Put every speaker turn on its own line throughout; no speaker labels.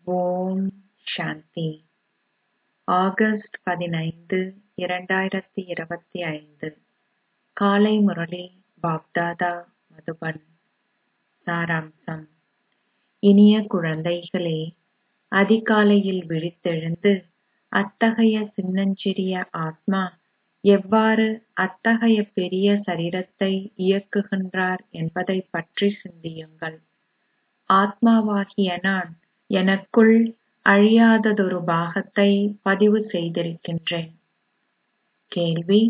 ஓம் சாந்தி August பதினைந்து இரண்டாயிரத்தி இருபத்தி ஐந்து காலை முரளி பாப்தாதா மதுபன் சாராம்சம் இனிய குழந்தைகளே அதிகாலையில் விழித்தெழுந்து அத்தகைய சின்னஞ்சிறிய ஆத்மா எவ்வாறு அத்தகைய பெரிய சரீரத்தை இயக்குகின்றார் என்பதைப் பற்றி சிந்தியுங்கள் ஆத்மாவாகிய நான் எனக்குள் அழியாததொரு பாகத்தை பதிவு செய்திருக்கின்றேன் கேள்வி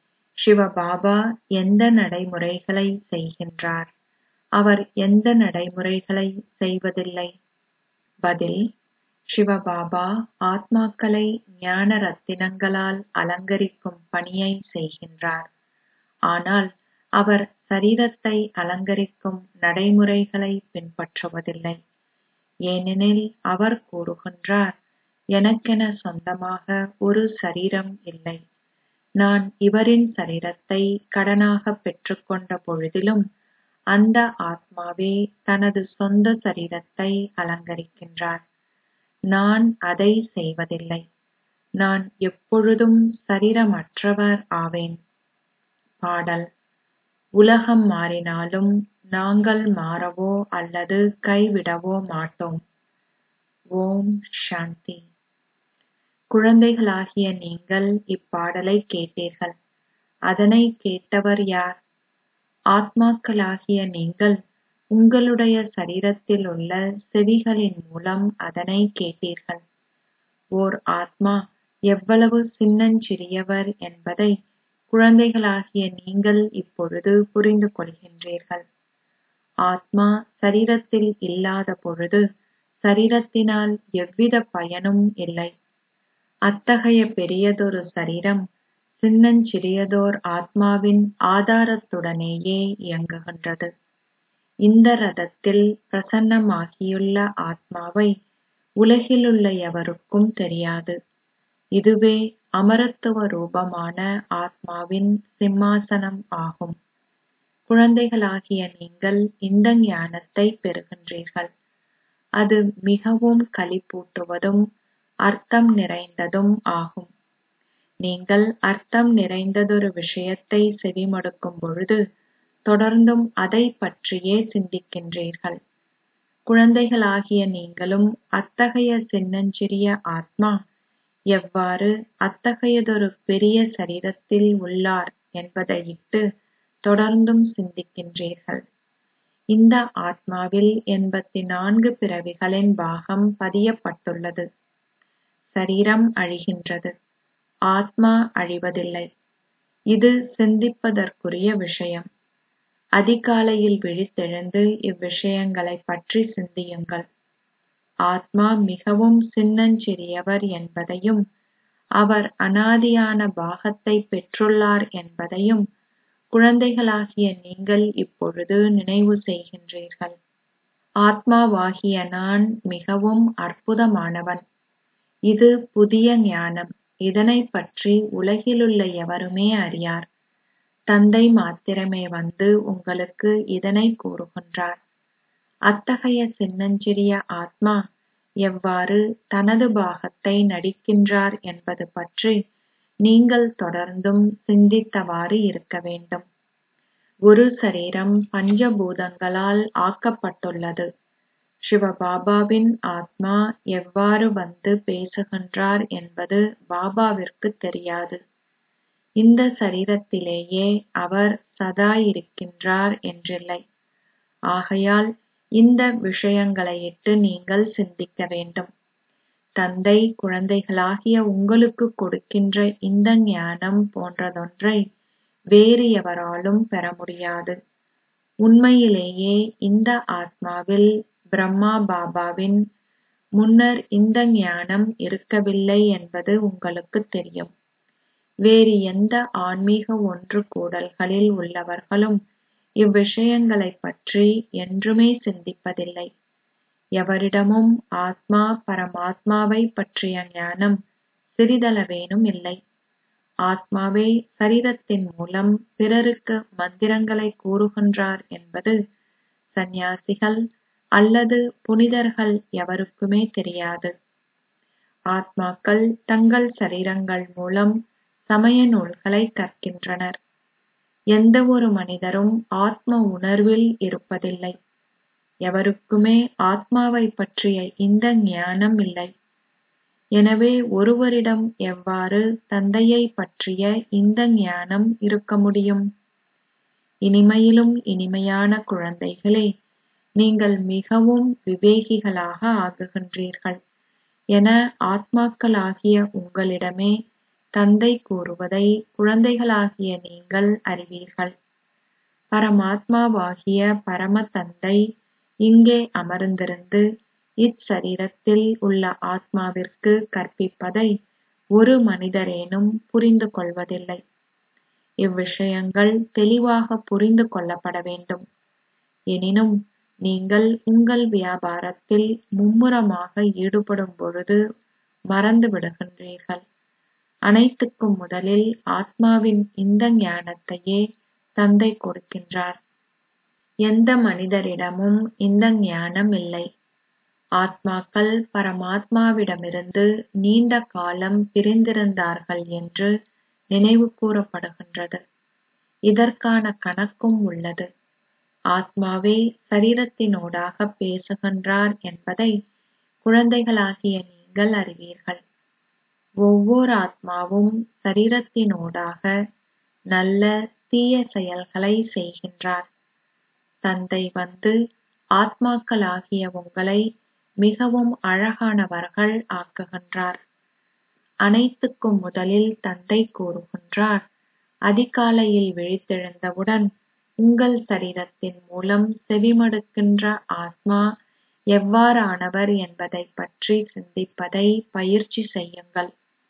சிவபாபா எந்த நடைமுறைகளை செய்கின்றார் அவர் எந்த நடைமுறைகளை செய்வதில்லை பதில் சிவபாபா ஆத்மாக்களை ஞான ரத்தினங்களால் அலங்கரிக்கும் பணியை செய்கின்றார் ஆனால் அவர் சரீரத்தை அலங்கரிக்கும் நடைமுறைகளை பின்பற்றுவதில்லை ஏனெனில் அவர் கூறுகின்றார் எனக்கென சொந்தமாக ஒரு சரீரம் இல்லை நான் இவரின் சரீரத்தை கடனாகப் பெற்றுக்கொண்ட பொழுதிலும் அந்த ஆத்மாவே தனது சொந்த சரீரத்தை அலங்கரிக்கின்றார் நான் அதை செய்வதில்லை நான் எப்பொழுதும் சரீரமற்றவர் ஆவேன் பாடல் உலகம் மாறினாலும் நாங்கள் மாறவோ அல்லது கைவிடவோ மாட்டோம் ஓம் சாந்தி குழந்தைகளாகிய நீங்கள் இப்பாடலை கேட்டீர்கள் அதனை கேட்டவர் யார் ஆத்மாக்களாகிய நீங்கள் உங்களுடைய சரீரத்தில் உள்ள செவிகளின் மூலம் அதனை கேட்டீர்கள் ஓர் ஆத்மா எவ்வளவு சின்னஞ்சிறியவர் என்பதை குழந்தைகளாகிய நீங்கள் இப்பொழுது புரிந்து கொள்கின்றீர்கள் ஆத்மா சரீரத்தில் இல்லாத பொழுது சரீரத்தினால் எவ்வித பயனும் இல்லை அத்தகைய பெரியதொரு சரீரம் சின்னஞ்சிறியதோர் ஆத்மாவின் ஆதாரத்துடனேயே இயங்குகின்றது இந்த ரதத்தில் பிரசன்னமாகியுள்ள ஆத்மாவை உலகிலுள்ள எவருக்கும் தெரியாது இதுவே அமரத்துவ ரூபமான ஆத்மாவின் சிம்மாசனம் ஆகும் குழந்தைகளாகிய நீங்கள் இந்த ஞானத்தை பெறுகின்றீர்கள் அது மிகவும் களிப்பூட்டுவதும் அர்த்தம் நிறைந்ததும் ஆகும் நீங்கள் அர்த்தம் நிறைந்ததொரு விஷயத்தை செவிமடுக்கும் பொழுது தொடர்ந்தும் அதை பற்றியே சிந்திக்கின்றீர்கள் குழந்தைகளாகிய நீங்களும் அத்தகைய சின்னஞ்சிறிய ஆத்மா எவ்வாறு அத்தகையதொரு பெரிய சரீரத்தில் உள்ளார் என்பதையிட்டு தொடர்ந்தும் சிந்திக்கின்றீர்கள் இந்த ஆத்மாவில் எண்பத்தி நான்கு பிறவிகளின் பாகம் பதியப்பட்டுள்ளது சரீரம் அழிகின்றது ஆத்மா அழிவதில்லை இது சிந்திப்பதற்குரிய விஷயம் அதிகாலையில் விழித்தெழுந்து இவ்விஷயங்களைப் பற்றி சிந்தியுங்கள் ஆத்மா மிகவும் சின்னஞ்சிறியவர் என்பதையும் அவர் அனாதியான பாகத்தை பெற்றுள்ளார் என்பதையும் குழந்தைகளாகிய நீங்கள் இப்பொழுது நினைவு செய்கின்றீர்கள் ஆத்மாவாகிய நான் மிகவும் அற்புதமானவன் இது புதிய ஞானம் இதனைப் பற்றி உலகிலுள்ள எவருமே அறியார் தந்தை மாத்திரமே வந்து உங்களுக்கு இதனை கூறுகின்றார் அத்தகைய சின்னஞ்சிறிய ஆத்மா எவ்வாறு தனது பாகத்தை நடிக்கின்றார் என்பது பற்றி நீங்கள் தொடர்ந்தும் சிந்தித்தவாறு இருக்க வேண்டும் ஒரு சரீரம் பஞ்சபூதங்களால் ஆக்கப்பட்டுள்ளது சிவபாபாவின் ஆத்மா எவ்வாறு வந்து பேசுகின்றார் என்பது பாபாவிற்கு தெரியாது இந்த சரீரத்திலேயே அவர் சதா இருக்கின்றார் என்றில்லை ஆகையால் இந்த விஷயங்களையிட்டு நீங்கள் சிந்திக்க வேண்டும் தந்தை குழந்தைகளாகிய உங்களுக்கு கொடுக்கின்ற இந்த ஞானம் போன்றதொன்றை வேறு எவராலும் பெற முடியாது உண்மையிலேயே இந்த ஆத்மாவில் பிரம்மா பாபாவின் முன்னர் இந்த ஞானம் இருக்கவில்லை என்பது உங்களுக்கு தெரியும் வேறு எந்த ஆன்மீக ஒன்று கூடல்களில் உள்ளவர்களும் இவ்விஷயங்களைப் பற்றி என்றுமே சிந்திப்பதில்லை எவரிடமும் ஆத்மா பரமாத்மாவை பற்றிய ஞானம் சிறிதளவேனும் இல்லை ஆத்மாவே சரீரத்தின் மூலம் பிறருக்கு மந்திரங்களை கூறுகின்றார் என்பது சந்நியாசிகள் அல்லது புனிதர்கள் எவருக்குமே தெரியாது ஆத்மாக்கள் தங்கள் சரீரங்கள் மூலம் சமய நூல்களை கற்கின்றனர் எந்த ஒரு மனிதரும் ஆத்ம உணர்வில் இருப்பதில்லை எவருக்குமே ஆத்மாவை பற்றிய இந்த ஞானம் இல்லை எனவே ஒருவரிடம் எவ்வாறு தந்தையை பற்றிய இந்த ஞானம் இருக்க முடியும் இனிமையிலும் இனிமையான குழந்தைகளே நீங்கள் மிகவும் விவேகிகளாக ஆகுகின்றீர்கள் என ஆத்மாக்களாகிய உங்களிடமே தந்தை கூறுவதை குழந்தைகளாகிய நீங்கள் அறிவீர்கள் பரமாத்மாவாகிய பரம தந்தை இங்கே அமர்ந்திருந்து இச்சரீரத்தில் உள்ள ஆத்மாவிற்கு கற்பிப்பதை ஒரு மனிதரேனும் புரிந்து கொள்வதில்லை இவ்விஷயங்கள் தெளிவாக புரிந்து கொள்ளப்பட வேண்டும் எனினும் நீங்கள் உங்கள் வியாபாரத்தில் மும்முரமாக ஈடுபடும் பொழுது மறந்து விடுகின்றீர்கள் அனைத்துக்கும் முதலில் ஆத்மாவின் இந்த ஞானத்தையே தந்தை கொடுக்கின்றார் எந்த மனிதரிடமும் இந்த ஞானம் இல்லை ஆத்மாக்கள் பரமாத்மாவிடமிருந்து நீண்ட காலம் பிரிந்திருந்தார்கள் என்று நினைவு கூறப்படுகின்றது இதற்கான கணக்கும் உள்ளது ஆத்மாவே சரீரத்தினூடாக பேசுகின்றார் என்பதை குழந்தைகளாகிய நீங்கள் அறிவீர்கள் ஒவ்வொரு ஆத்மாவும் சரீரத்தினூடாக நல்ல தீய செயல்களை செய்கின்றார் தந்தை வந்து ஆத்மாக்களாகிய உங்களை மிகவும் அழகானவர்கள் ஆக்குகின்றார் அனைத்துக்கும் முதலில் தந்தை கூறுகின்றார் அதிகாலையில் விழித்தெழுந்தவுடன் உங்கள் சரீரத்தின் மூலம் செவிமடுக்கின்ற ஆத்மா எவ்வாறானவர் என்பதைப் பற்றி சிந்திப்பதை பயிற்சி செய்யுங்கள்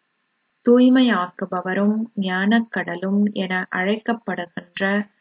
தூய்மையாக்குபவரும் ஞானக்கடலும் என அழைக்கப்படுகின்ற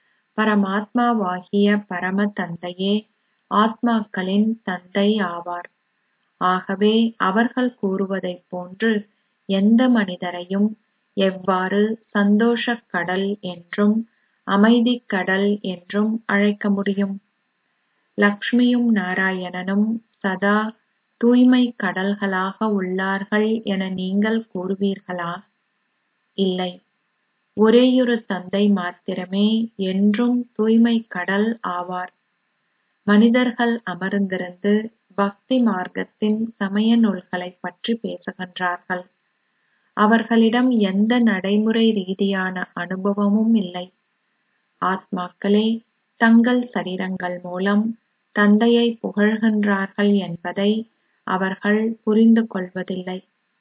பரமாத்மாவாகிய பரம தந்தையே ஆத்மாக்களின் தந்தை ஆவார் ஆகவே அவர்கள் கூறுவதைப் போன்று எந்த மனிதரையும் எவ்வாறு சந்தோஷக் கடல் என்றும் அமைதிக் கடல் என்றும் அழைக்க முடியும் லக்ஷ்மியும் நாராயணனும் சதா தூய்மை கடல்களாக உள்ளார்கள் என நீங்கள் கூறுவீர்களா இல்லை ஒரேயொரு தந்தை மாத்திரமே என்றும் தூய்மை கடல் ஆவார் மனிதர்கள் அமர்ந்திருந்து பக்தி மார்க்கத்தின் சமய நூல்களைப் பற்றி பேசுகின்றார்கள் அவர்களிடம் எந்த நடைமுறை ரீதியான அனுபவமும் இல்லை ஆத்மாக்களே தங்கள் சரீரங்கள் மூலம் தந்தையை புகழ்கின்றார்கள் என்பதை அவர்கள் புரிந்து கொள்வதில்லை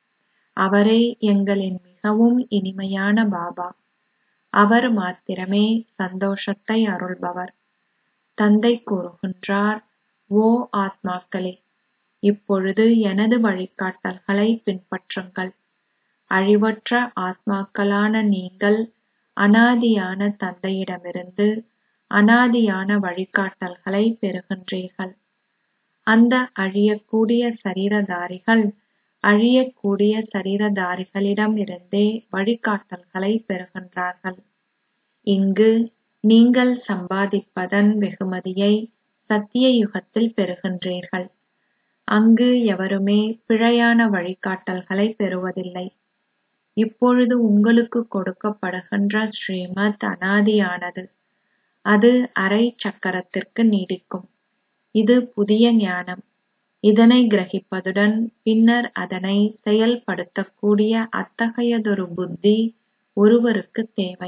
அவரே எங்களின் மிகவும் இனிமையான பாபா அவர் மாத்திரமே சந்தோஷத்தை அருள்பவர் தந்தை கூறுகின்றார் ஓ ஆத்மாக்களே இப்பொழுது எனது வழிகாட்டல்களை பின்பற்றுங்கள் அழிவற்ற ஆத்மாக்களான நீங்கள் அனாதியான தந்தையிடமிருந்து அனாதியான வழிகாட்டல்களை பெறுகின்றீர்கள் அந்த அழியக்கூடிய சரீரதாரிகள் அழியக்கூடிய சரீரதாரிகளிடம் இருந்தே வழிகாட்டல்களை பெறுகின்றார்கள் இங்கு நீங்கள் சம்பாதிப்பதன் வெகுமதியை சத்திய யுகத்தில் பெறுகின்றீர்கள் அங்கு எவருமே பிழையான வழிகாட்டல்களை பெறுவதில்லை இப்பொழுது உங்களுக்கு கொடுக்கப்படுகின்ற ஸ்ரீமத் அனாதியானது அது அரை சக்கரத்திற்கு நீடிக்கும் இது புதிய ஞானம் இதனை கிரகிப்பதுடன் பின்னர் அதனை செயல்படுத்தக்கூடிய அத்தகையதொரு புத்தி ஒருவருக்கு தேவை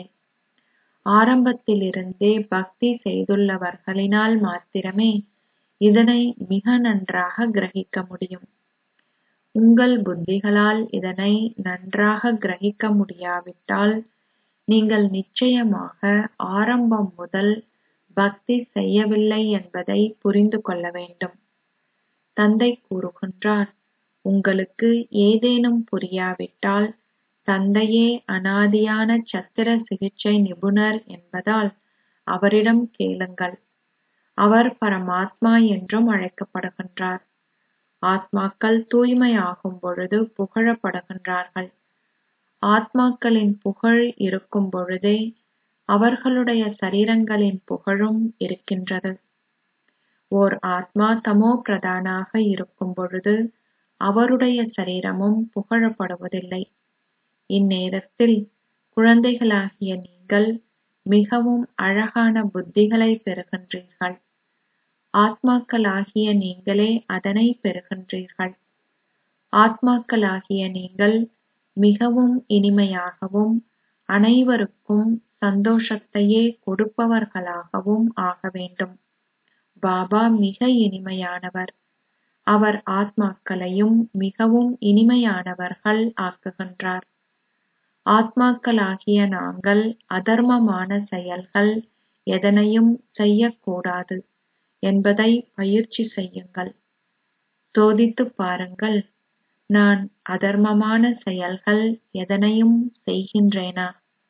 ஆரம்பத்திலிருந்தே பக்தி செய்துள்ளவர்களினால் மாத்திரமே இதனை மிக நன்றாக கிரகிக்க முடியும் உங்கள் புத்திகளால் இதனை நன்றாக கிரகிக்க முடியாவிட்டால் நீங்கள் நிச்சயமாக ஆரம்பம் முதல் பக்தி செய்யவில்லை என்பதை புரிந்து கொள்ள வேண்டும் தந்தை கூறுகின்றார் உங்களுக்கு ஏதேனும் புரியாவிட்டால் தந்தையே அனாதியான சத்திர சிகிச்சை நிபுணர் என்பதால் அவரிடம் கேளுங்கள் அவர் பரமாத்மா என்றும் அழைக்கப்படுகின்றார் ஆத்மாக்கள் தூய்மையாகும் பொழுது புகழப்படுகின்றார்கள் ஆத்மாக்களின் புகழ் இருக்கும் பொழுதே அவர்களுடைய சரீரங்களின் புகழும் இருக்கின்றது ஓர் ஆத்மா தமோ பிரதானாக இருக்கும் பொழுது அவருடைய சரீரமும் புகழப்படுவதில்லை இந்நேரத்தில் குழந்தைகளாகிய நீங்கள் மிகவும் அழகான புத்திகளை பெறுகின்றீர்கள் ஆத்மாக்களாகிய நீங்களே அதனை பெறுகின்றீர்கள் ஆத்மாக்களாகிய நீங்கள் மிகவும் இனிமையாகவும் அனைவருக்கும் சந்தோஷத்தையே கொடுப்பவர்களாகவும் ஆக வேண்டும் பாபா மிக இனிமையானவர் அவர் ஆத்மாக்களையும் மிகவும் இனிமையானவர்கள் ஆக்குகின்றார் ஆத்மாக்களாகிய நாங்கள் அதர்மமான செயல்கள் எதனையும் செய்யக்கூடாது என்பதை பயிற்சி செய்யுங்கள் சோதித்துப் பாருங்கள் நான் அதர்மமான செயல்கள் எதனையும் செய்கின்றேனா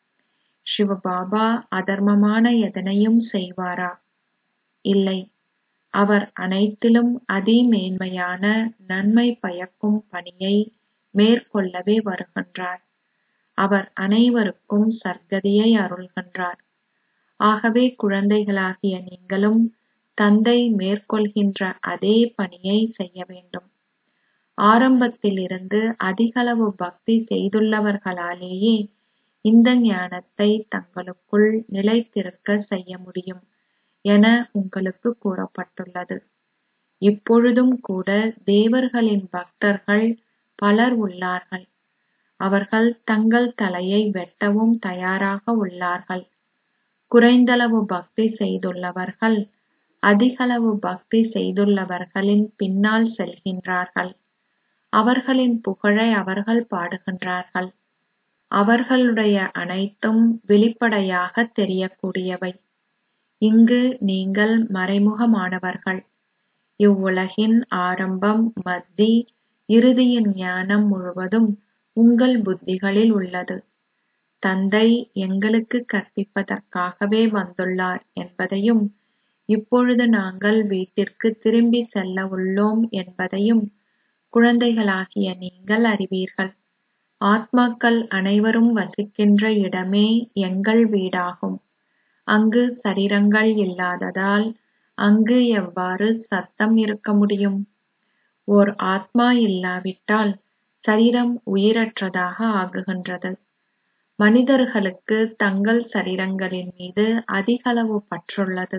சிவபாபா அதர்மமான எதனையும் செய்வாரா இல்லை அவர் அனைத்திலும் அதிமேன்மையான நன்மை பயக்கும் பணியை மேற்கொள்ளவே வருகின்றார் அவர் அனைவருக்கும் சர்க்கதியை அருள்கின்றார் ஆகவே குழந்தைகளாகிய நீங்களும் தந்தை மேற்கொள்கின்ற அதே பணியை செய்ய வேண்டும் ஆரம்பத்திலிருந்து அதிகளவு பக்தி செய்துள்ளவர்களாலேயே இந்த ஞானத்தை தங்களுக்குள் நிலைத்திருக்க செய்ய முடியும் என உங்களுக்கு கூறப்பட்டுள்ளது இப்பொழுதும் கூட தேவர்களின் பக்தர்கள் பலர் உள்ளார்கள் அவர்கள் தங்கள் தலையை வெட்டவும் தயாராக உள்ளார்கள் குறைந்தளவு பக்தி செய்துள்ளவர்கள் அதிகளவு பக்தி செய்துள்ளவர்களின் பின்னால் செல்கின்றார்கள் அவர்களின் புகழை அவர்கள் பாடுகின்றார்கள் அவர்களுடைய அனைத்தும் வெளிப்படையாக தெரியக்கூடியவை இங்கு நீங்கள் மறைமுகமானவர்கள் இவ்வுலகின் ஆரம்பம் மத்தி இறுதியின் ஞானம் முழுவதும் உங்கள் புத்திகளில் உள்ளது தந்தை எங்களுக்கு கற்பிப்பதற்காகவே வந்துள்ளார் என்பதையும் இப்பொழுது நாங்கள் வீட்டிற்கு திரும்பி செல்ல உள்ளோம் என்பதையும் குழந்தைகளாகிய நீங்கள் அறிவீர்கள் ஆத்மாக்கள் அனைவரும் வசிக்கின்ற இடமே எங்கள் வீடாகும் அங்கு சரீரங்கள் இல்லாததால் அங்கு எவ்வாறு சத்தம் இருக்க முடியும் ஓர் ஆத்மா இல்லாவிட்டால் சரீரம் உயிரற்றதாக ஆகுகின்றது மனிதர்களுக்கு தங்கள் சரீரங்களின் மீது அதிகளவு பற்றுள்ளது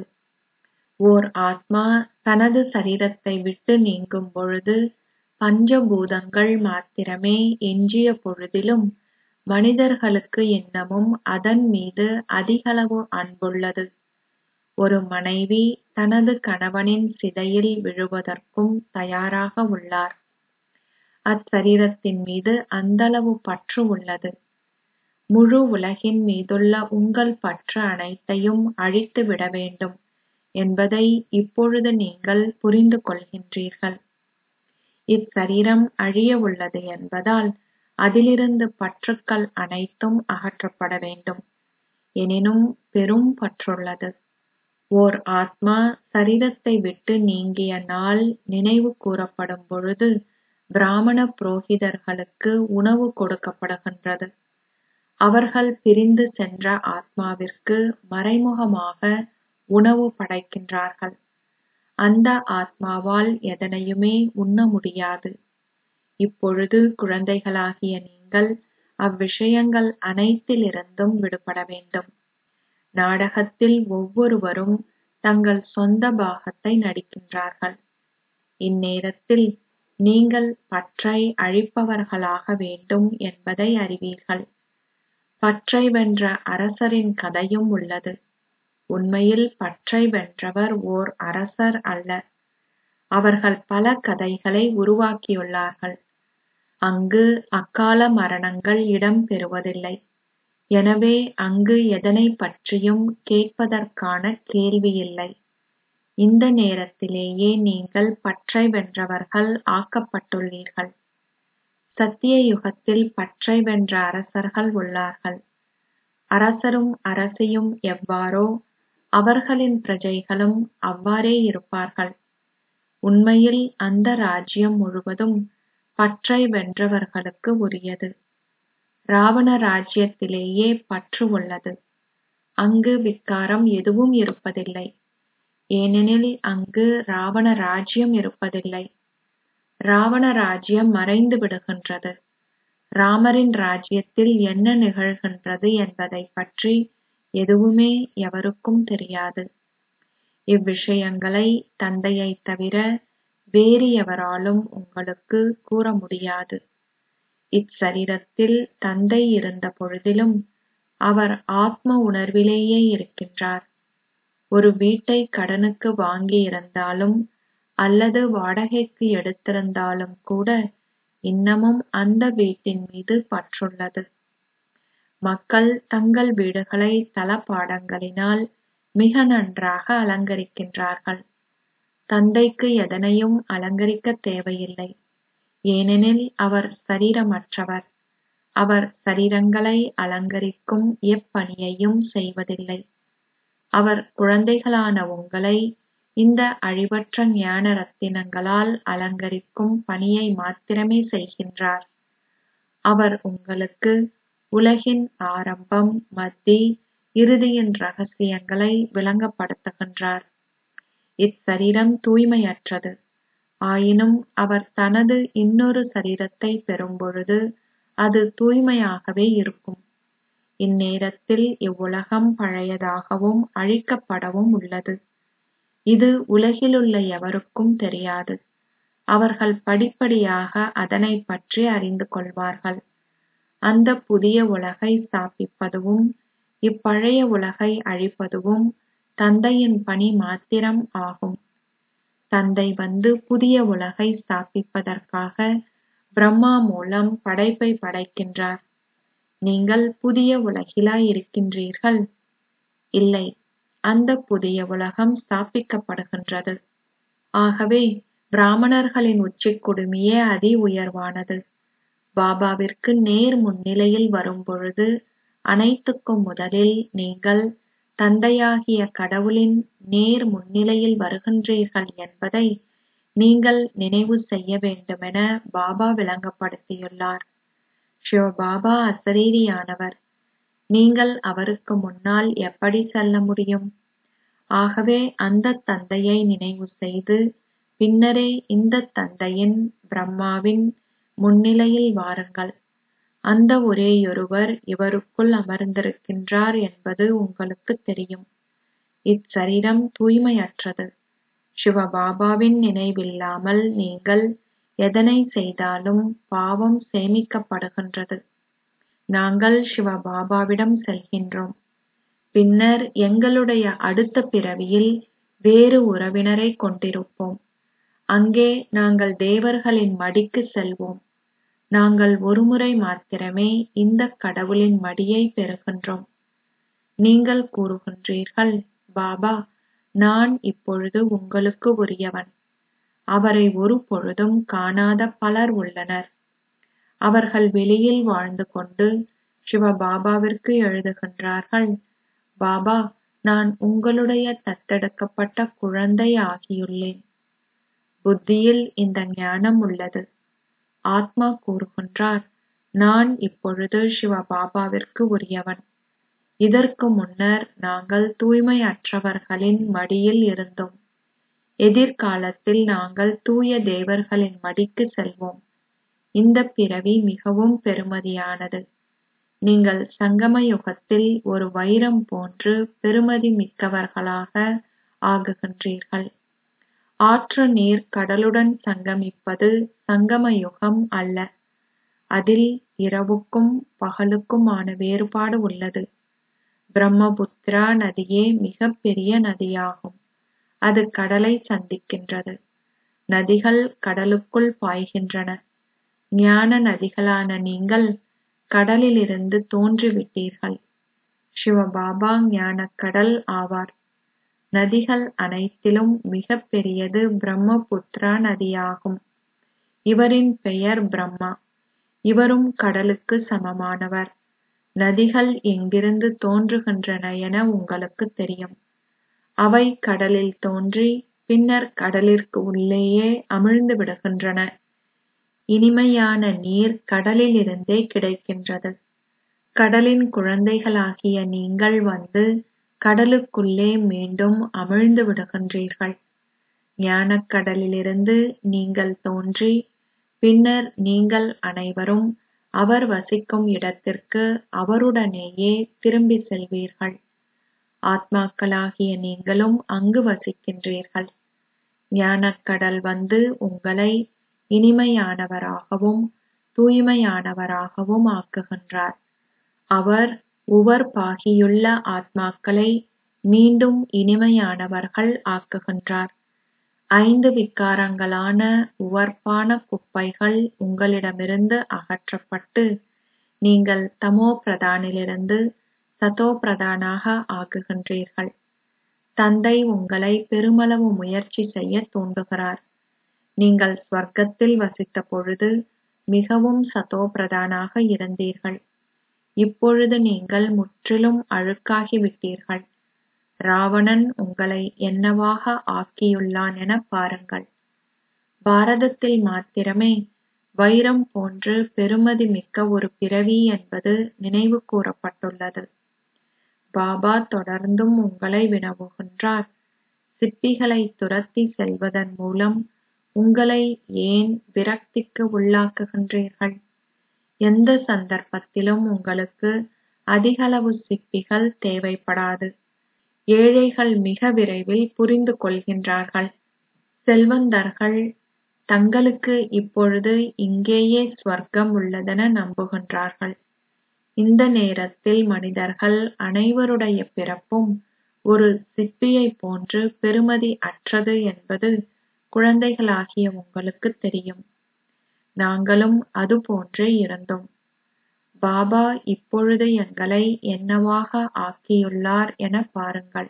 ஓர் ஆத்மா தனது சரீரத்தை விட்டு நீங்கும் பொழுது பஞ்சபூதங்கள் மாத்திரமே எஞ்சிய பொழுதிலும் மனிதர்களுக்கு இன்னமும் அதன் மீது அதிகளவு அன்புள்ளது ஒரு மனைவி தனது கணவனின் சிதையில் விழுவதற்கும் தயாராக உள்ளார் அச்சரீரத்தின் மீது அந்தளவு பற்று உள்ளது முழு உலகின் மீதுள்ள உங்கள் பற்று அனைத்தையும் அழித்து விட வேண்டும் என்பதை இப்பொழுது நீங்கள் புரிந்து கொள்கின்றீர்கள் இச்சரீரம் அழிய உள்ளது என்பதால் அதிலிருந்து பற்றுக்கள் அனைத்தும் அகற்றப்பட வேண்டும் எனினும் பெரும் பற்றுள்ளது ஓர் ஆத்மா சரீரத்தை விட்டு நீங்கிய நாள் நினைவு கூறப்படும் பொழுது பிராமண புரோகிதர்களுக்கு உணவு கொடுக்கப்படுகின்றது அவர்கள் பிரிந்து சென்ற ஆத்மாவிற்கு மறைமுகமாக உணவு படைக்கின்றார்கள் அந்த ஆத்மாவால் எதனையுமே உண்ண முடியாது இப்பொழுது குழந்தைகளாகிய நீங்கள் அவ்விஷயங்கள் அனைத்திலிருந்தும் விடுபட வேண்டும் நாடகத்தில் ஒவ்வொருவரும் தங்கள் சொந்த பாகத்தை நடிக்கின்றார்கள் இந்நேரத்தில் நீங்கள் பற்றை அழிப்பவர்களாக வேண்டும் என்பதை அறிவீர்கள் பற்றை வென்ற அரசரின் கதையும் உள்ளது உண்மையில் பற்றை வென்றவர் ஓர் அரசர் அல்ல அவர்கள் பல கதைகளை உருவாக்கியுள்ளார்கள் அங்கு அக்கால மரணங்கள் இடம் பெறுவதில்லை எனவே அங்கு எதனைப் பற்றியும் கேட்பதற்கான கேள்வியில்லை இந்த நேரத்திலேயே நீங்கள் பற்றை வென்றவர்கள் ஆக்கப்பட்டுள்ளீர்கள் சத்திய யுகத்தில் பற்றை வென்ற அரசர்கள் உள்ளார்கள் அரசரும் அரசியும் எவ்வாறோ அவர்களின் பிரஜைகளும் அவ்வாறே இருப்பார்கள் உண்மையில் அந்த ராஜ்யம் முழுவதும் பற்றை வென்றவர்களுக்கு உரியது ராவண ராஜ்யத்திலேயே பற்று உள்ளது அங்கு விக்காரம் எதுவும் இருப்பதில்லை ஏனெனில் அங்கு ராவண ராஜ்யம் இருப்பதில்லை ராவண ராஜ்யம் மறைந்து விடுகின்றது ராமரின் ராஜ்யத்தில் என்ன நிகழ்கின்றது என்பதைப் பற்றி எதுவுமே எவருக்கும் தெரியாது இவ்விஷயங்களை தந்தையைத் தவிர வேறு எவராலும் உங்களுக்கு கூற முடியாது இச்சரீரத்தில் தந்தை இருந்த பொழுதிலும் அவர் ஆத்ம உணர்விலேயே இருக்கின்றார் ஒரு வீட்டை கடனுக்கு வாங்கியிருந்தாலும் அல்லது வாடகைக்கு எடுத்திருந்தாலும் கூட இன்னமும் அந்த வீட்டின் மீது பற்றுள்ளது மக்கள் தங்கள் வீடுகளை தளபாடங்களினால் மிக நன்றாக அலங்கரிக்கின்றார்கள் தந்தைக்கு எதனையும் அலங்கரிக்க தேவையில்லை ஏனெனில் அவர் சரீரமற்றவர் அவர் சரீரங்களை அலங்கரிக்கும் எப்பணியையும் செய்வதில்லை அவர் குழந்தைகளான உங்களை இந்த அழிவற்ற ஞான ரத்தினங்களால் அலங்கரிக்கும் பணியை மாத்திரமே செய்கின்றார் அவர் உங்களுக்கு உலகின் ஆரம்பம் மத்தி இறுதியின் ரகசியங்களை விளங்கப்படுத்துகின்றார் இச்சரீரம் தூய்மையற்றது ஆயினும் அவர் தனது இன்னொரு சரீரத்தை பெறும்பொழுது அது தூய்மையாகவே இருக்கும் இந்நேரத்தில் இவ்வுலகம் பழையதாகவும் அழிக்கப்படவும் உள்ளது இது உலகிலுள்ள எவருக்கும் தெரியாது அவர்கள் படிப்படியாக அதனைப் பற்றி அறிந்து கொள்வார்கள் அந்த புதிய உலகை ஸ்தாபிப்பதுவும் இப்பழைய உலகை அழிப்பதுவும் தந்தையின் பணி மாத்திரம் ஆகும் தந்தை வந்து புதிய உலகை ஸ்தாபிப்பதற்காக பிரம்மா மூலம் படைப்பை படைக்கின்றார் நீங்கள் புதிய உலகிலா இருக்கின்றீர்கள் இல்லை அந்த புதிய உலகம் ஸ்தாபிக்கப்படுகின்றது ஆகவே பிராமணர்களின் உச்சிக் குடுமியே அதி உயர்வானது பாபாவிற்கு நேர் முன்னிலையில் வரும்பொழுது அனைத்துக்கும் முதலில் நீங்கள் தந்தையாகிய கடவுளின் நேர் முன்னிலையில் வருகின்றீர்கள் என்பதை நீங்கள் நினைவு செய்ய வேண்டுமென பாபா விளங்கப்படுத்தியுள்ளார் சிவபாபா அசரீரியானவர் நீங்கள் அவருக்கு முன்னால் எப்படி செல்ல முடியும் ஆகவே அந்த தந்தையை நினைவு செய்து பின்னரே இந்த தந்தையின் பிரம்மாவின் முன்னிலையில் வாருங்கள் அந்த ஒரேயொருவர் இவருக்குள் அமர்ந்திருக்கின்றார் என்பது உங்களுக்கு தெரியும் இச்சரீரம் தூய்மையற்றது சிவபாபாவின் நினைவில்லாமல் நீங்கள் எதனை செய்தாலும் பாவம் சேமிக்கப்படுகின்றது நாங்கள் சிவபாபாவிடம் செல்கின்றோம் பின்னர் எங்களுடைய அடுத்த பிறவியில் வேறு உறவினரை கொண்டிருப்போம் அங்கே நாங்கள் தேவர்களின் மடிக்கு செல்வோம் நாங்கள் ஒருமுறை மாத்திரமே இந்த கடவுளின் மடியை பெறுகின்றோம் நீங்கள் கூறுகின்றீர்கள் பாபா நான் இப்பொழுது உங்களுக்கு உரியவன் அவரை ஒரு பொழுதும் காணாத பலர் உள்ளனர் அவர்கள் வெளியில் வாழ்ந்து கொண்டு சிவபாபாவிற்கு எழுதுகின்றார்கள் பாபா நான் உங்களுடைய தத்தெடுக்கப்பட்ட குழந்தை ஆகியுள்ளேன் புத்தியில் இந்த ஞானம் உள்ளது ஆத்மா கூறுகின்றார் நான் இப்பொழுது சிவபாபாவிற்கு உரியவன் இதற்கு முன்னர் நாங்கள் தூய்மையற்றவர்களின் மடியில் இருந்தோம் எதிர்காலத்தில் நாங்கள் தூய தேவர்களின் மடிக்கு செல்வோம் இந்த பிறவி மிகவும் பெருமதியானது நீங்கள் சங்கம யுகத்தில் ஒரு வைரம் போன்று பெருமதி மிக்கவர்களாக ஆகுகின்றீர்கள் ஆற்று நீர் கடலுடன் சங்கமிப்பது சங்கம யுகம் அல்ல அதில் இரவுக்கும் பகலுக்குமான வேறுபாடு உள்ளது பிரம்மபுத்திரா நதியே மிகப் பெரிய நதியாகும் அது கடலை சந்திக்கின்றது நதிகள் கடலுக்குள் பாய்கின்றன ஞான நதிகளான நீங்கள் கடலிலிருந்து தோன்றிவிட்டீர்கள் சிவபாபா ஞானக் கடல் ஆவார் நதிகள் அனைத்திலும் மிகப் பெரியது பிரம்மபுத்திரா நதியாகும் இவரின் பெயர் பிரம்மா இவரும் கடலுக்கு சமமானவர் நதிகள் எங்கிருந்து தோன்றுகின்றன என உங்களுக்கு தெரியும் அவை கடலில் தோன்றி பின்னர் கடலிற்கு உள்ளேயே அமிழ்ந்து விடுகின்றன இனிமையான நீர் கடலிலிருந்தே கிடைக்கின்றது கடலின் குழந்தைகளாகிய நீங்கள் வந்து கடலுக்குள்ளே மீண்டும் அமிழ்ந்து விடுகின்றீர்கள் ஞானக் கடலிலிருந்து நீங்கள் தோன்றி பின்னர் நீங்கள் அனைவரும் அவர் வசிக்கும் இடத்திற்கு அவருடனேயே திரும்பிச் செல்வீர்கள் ஆத்மாக்களாகிய நீங்களும் அங்கு வசிக்கின்றீர்கள் ஞானக் கடல் வந்து உங்களை இனிமையானவராகவும் தூய்மையானவராகவும் ஆக்குகின்றார் அவர் உவர்ப்பாகியுள்ள ஆத்மாக்களை மீண்டும் இனிமையானவர்கள் ஆக்குகின்றார் ஐந்து விகாரங்களான உவர்ப்பான குப்பைகள் உங்களிடமிருந்து அகற்றப்பட்டு நீங்கள் தமோ பிரதானிலிருந்து சதோ பிரதானாக ஆகுகின்றீர்கள் தந்தை உங்களை பெருமளவு முயற்சி செய்ய தூண்டுகிறார் நீங்கள் ஸ்வர்க்கத்தில் வசித்த பொழுது மிகவும் சதோ பிரதானாக இருந்தீர்கள் இப்பொழுது நீங்கள் முற்றிலும் அழுக்காகி விட்டீர்கள் ராவணன் உங்களை என்னவாக ஆக்கியுள்ளான் என பாருங்கள் பாரதத்தில் மாத்திரமே வைரம் போன்று பெருமதி மிக்க ஒரு பிறவி என்பது நினைவு கூறப்பட்டுள்ளது பாபா தொடர்ந்தும் உங்களை வினவுகின்றார் சிப்பிகளை துரத்தி செல்வதன் மூலம் உங்களை ஏன் விரக்திக்கு உள்ளாக்குகின்றீர்கள் எந்த சந்தர்ப்பத்திலும் உங்களுக்கு அதிகளவு சிப்பிகள் தேவைப்படாது ஏழைகள் மிக விரைவில் புரிந்து கொள்கின்றார்கள் செல்வந்தர்கள் தங்களுக்கு இப்பொழுது இங்கேயே ஸ்வர்க்கம் உள்ளதென நம்புகின்றார்கள் இந்த நேரத்தில் மனிதர்கள் அனைவருடைய பிறப்பும் ஒரு சிப்பியைப் போன்று பெறுமதி அற்றது என்பது குழந்தைகளாகிய உங்களுக்கு தெரியும் நாங்களும் அதுபோன்றே இருந்தோம் பாபா இப்பொழுது எங்களை என்னவாக ஆக்கியுள்ளார் என பாருங்கள்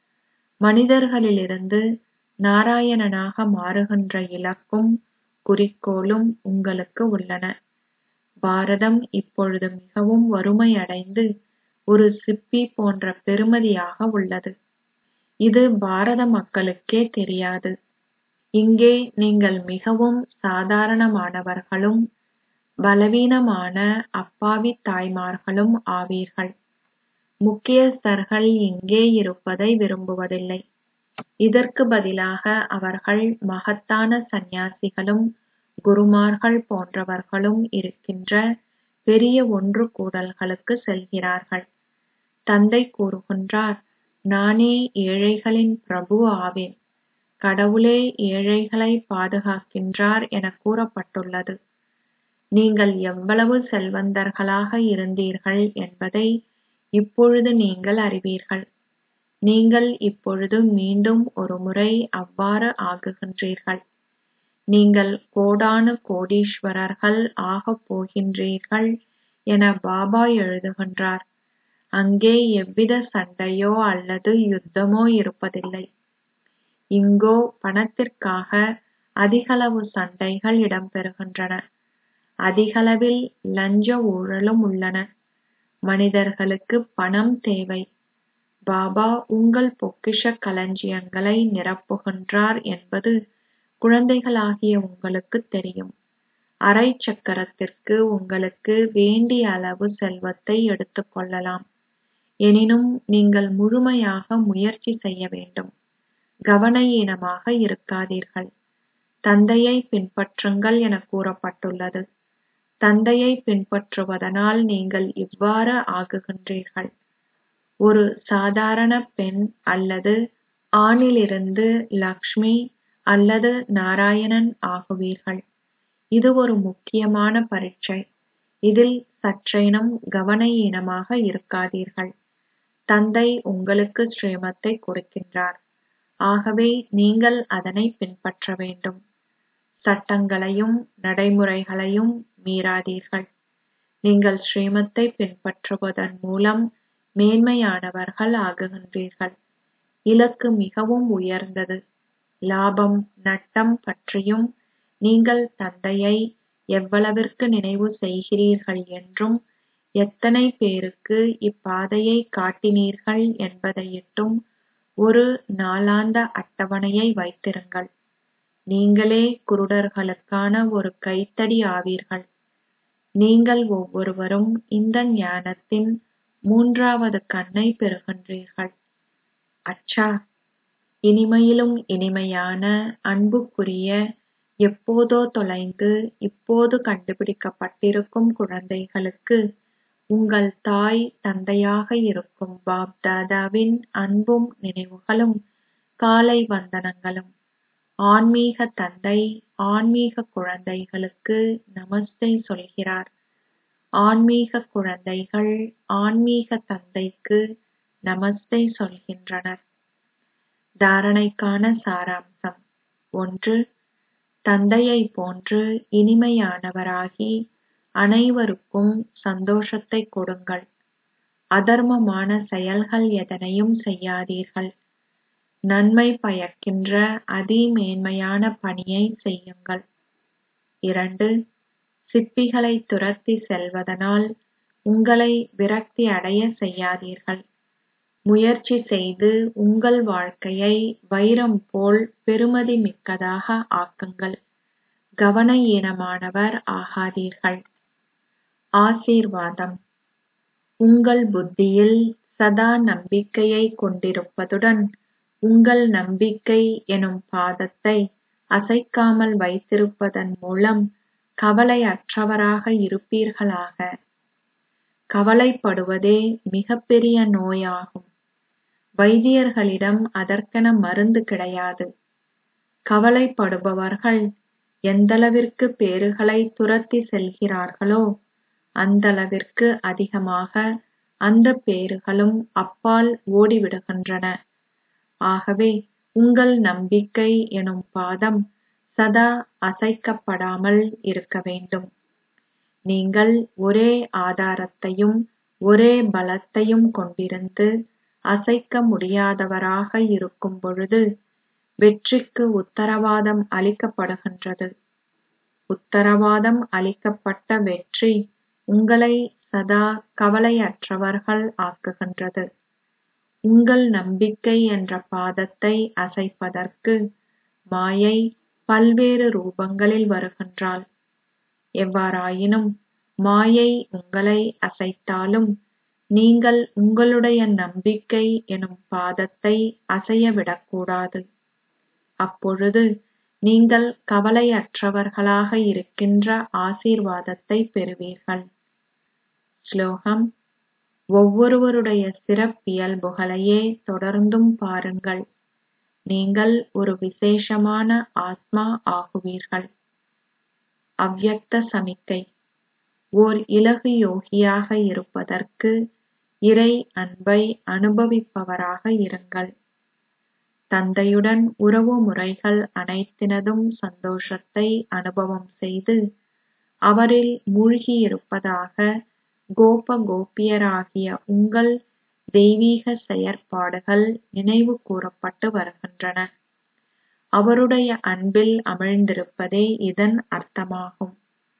மனிதர்களிலிருந்து நாராயணனாக மாறுகின்ற இலக்கும் குறிக்கோளும் உங்களுக்கு உள்ளன பாரதம் இப்பொழுது மிகவும் வறுமையடைந்து ஒரு சிப்பி போன்ற பெறுமதியாக உள்ளது இது பாரத மக்களுக்கே தெரியாது இங்கே நீங்கள் மிகவும் சாதாரணமானவர்களும் பலவீனமான அப்பாவி தாய்மார்களும் ஆவீர்கள் முக்கியஸ்தர்கள் இங்கே இருப்பதை விரும்புவதில்லை இதற்கு பதிலாக அவர்கள் மகத்தான சந்நியாசிகளும் குருமார்கள் போன்றவர்களும் இருக்கின்ற பெரிய ஒன்று கூடல்களுக்கு செல்கிறார்கள் தந்தை கூறுகின்றார் நானே ஏழைகளின் பிரபு ஆவேன் கடவுளே ஏழைகளை பாதுகாக்கின்றார் என கூறப்பட்டுள்ளது நீங்கள் எவ்வளவு செல்வந்தர்களாக இருந்தீர்கள் என்பதை இப்பொழுது நீங்கள் அறிவீர்கள் நீங்கள் இப்பொழுது மீண்டும் ஒருமுறை அவ்வாறு ஆகுகின்றீர்கள் நீங்கள் கோடானு கோடீஸ்வரர்கள் ஆகப் போகின்றீர்கள் என பாபா எழுதுகின்றார் அங்கே எவ்வித சண்டையோ அல்லது யுத்தமோ இருப்பதில்லை இங்கோ பணத்திற்காக அதிகளவு சண்டைகள் இடம்பெறுகின்றன அதிகளவில் லஞ்ச ஊழலும் உள்ளன மனிதர்களுக்கு பணம் தேவை பாபா உங்கள் பொக்கிஷ களஞ்சியங்களை நிரப்புகின்றார் என்பது குழந்தைகளாகிய உங்களுக்கு தெரியும் அரை சக்கரத்திற்கு உங்களுக்கு வேண்டிய அளவு செல்வத்தை எடுத்துக் கொள்ளலாம் எனினும் நீங்கள் முழுமையாக முயற்சி செய்ய வேண்டும் கவனயீனமாக இருக்காதீர்கள் தந்தையை பின்பற்றுங்கள் என கூறப்பட்டுள்ளது தந்தையை பின்பற்றுவதனால் நீங்கள் இவ்வாறு ஆகுகின்றீர்கள் ஒரு சாதாரண பெண் அல்லது ஆணிலிருந்து லக்ஷ்மி அல்லது நாராயணன் ஆகுவீர்கள் இது ஒரு முக்கியமான பரீட்சை இதில் சற்றேனும் கவனயீனமாக இருக்காதீர்கள் தந்தை உங்களுக்கு ஸ்ரீமத்தை கொடுக்கின்றார் ஆகவே நீங்கள் அதனை பின்பற்ற வேண்டும் சட்டங்களையும் நடைமுறைகளையும் மீறாதீர்கள் நீங்கள் ஸ்ரீமத்தை பின்பற்றுவதன் மூலம் மேன்மையானவர்கள் ஆகுகின்றீர்கள் இலக்கு மிகவும் உயர்ந்தது லாபம் நட்டம் பற்றியும் நீங்கள் தந்தையை எவ்வளவிற்கு நினைவு செய்கிறீர்கள் என்றும் எத்தனை பேருக்கு இப்பாதையை காட்டினீர்கள் என்பதையிட்டும் ஒரு நாளாந்த அட்டவணையை வைத்திருங்கள் நீங்களே குருடர்களுக்கான ஒரு கைத்தடி ஆவீர்கள் நீங்கள் ஒவ்வொருவரும் இந்த ஞானத்தின் மூன்றாவது கண்ணை பெறுகின்றீர்கள் அச்சா இனிமையிலும் இனிமையான அன்புக்குரிய எப்போதோ தொலைந்து இப்போது கண்டுபிடிக்கப்பட்டிருக்கும் குழந்தைகளுக்கு உங்கள் தாய் தந்தையாக இருக்கும் பாப் தாதாவின் அன்பும் நினைவுகளும் காலை வந்தனங்களும் ஆன்மீக தந்தை ஆன்மீக குழந்தைகளுக்கு நமஸ்தே சொல்கிறார் ஆன்மீக குழந்தைகள் ஆன்மீக தந்தைக்கு நமஸ்தே சொல்கின்றனர் தாரணைக்கான சாராம்சம் ஒன்று தந்தையைப் போன்று இனிமையானவராகி அனைவருக்கும் சந்தோஷத்தை கொடுங்கள் அதர்மமான செயல்கள் எதனையும் செய்யாதீர்கள் நன்மை பயக்கின்ற அதிமேன்மையான பணியை செய்யுங்கள் இரண்டு சிப்பிகளை துரத்தி செல்வதனால் உங்களை விரக்தி அடைய செய்யாதீர்கள் முயற்சி செய்து உங்கள் வாழ்க்கையை வைரம் போல் பெறுமதி மிக்கதாக ஆக்குங்கள் கவன ஈனமானவர் ஆகாதீர்கள் ஆசீர்வாதம் உங்கள் புத்தியில் சதா நம்பிக்கையை கொண்டிருப்பதுடன் உங்கள் நம்பிக்கை எனும் பாதத்தை அசைக்காமல் வைத்திருப்பதன் மூலம் கவலையற்றவராக இருப்பீர்களாக கவலைப்படுவதே மிகப்பெரிய நோயாகும் வைத்தியர்களிடம் அதற்கென மருந்து கிடையாது கவலைப்படுபவர்கள் எந்தளவிற்கு பேறுகளை துரத்தி செல்கிறார்களோ அந்தளவிற்கு அதிகமாக அந்த பேறுகளும் அப்பால் ஓடிவிடுகின்றன ஆகவே உங்கள் நம்பிக்கை எனும் பாதம் சதா அசைக்கப்படாமல் இருக்க வேண்டும் நீங்கள் ஒரே ஆதாரத்தையும் ஒரே பலத்தையும் கொண்டிருந்து அசைக்க முடியாதவராக இருக்கும் பொழுது வெற்றிக்கு உத்தரவாதம் அளிக்கப்படுகின்றது உத்தரவாதம் அளிக்கப்பட்ட வெற்றி உங்களை சதா கவலையற்றவர்கள் ஆக்குகின்றது உங்கள் நம்பிக்கை என்ற பாதத்தை அசைப்பதற்கு மாயை பல்வேறு ரூபங்களில் வருகின்றாள் எவ்வாறாயினும் மாயை உங்களை அசைத்தாலும் நீங்கள் உங்களுடைய நம்பிக்கை எனும் பாதத்தை அசைய விடக்கூடாது அப்பொழுது நீங்கள் கவலையற்றவர்களாக இருக்கின்ற ஆசீர்வாதத்தை பெறுவீர்கள் ஸ்லோகம் ஒவ்வொருவருடைய சிறப்பியல்புகளையே தொடர்ந்தும் பாருங்கள் நீங்கள் ஒரு விசேஷமான ஆத்மா ஆகுவீர்கள் அவ்யக்த சமிக்கை ஓர் இலகு யோகியாக இருப்பதற்கு இறை அன்பை அனுபவிப்பவராக இருங்கள் தந்தையுடன் உறவு முறைகள் அனைத்தினதும் சந்தோஷத்தை அனுபவம் செய்து அவரில் மூழ்கியிருப்பதாக கோப கோபியராகிய உங்கள் தெய்வீக செயற்பாடுகள் நினைவு கூரப்பட்டு வருகின்றன அவருடைய அன்பில் அமிழ்ந்திருப்பதே இதன் அர்த்தமாகும்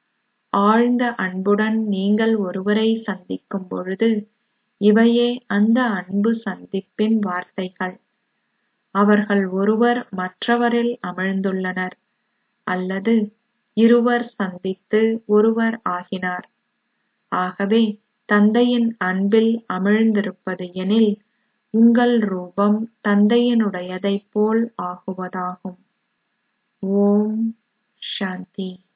ஆழ்ந்த அன்புடன் நீங்கள் ஒருவரை சந்திக்கும் பொழுது இவையே அந்த அன்பு சந்திப்பின் வார்த்தைகள் அவர்கள் ஒருவர் மற்றவரில் அமிழ்ந்துள்ளனர் அல்லது இருவர் சந்தித்து ஒருவர் ஆகினார் ஆகவே தந்தையின் அன்பில் அமிழ்ந்திருப்பது எனில் உங்கள் ரூபம் தந்தையினுடையதைப் போல் ஆகுவதாகும் ஓம் சாந்தி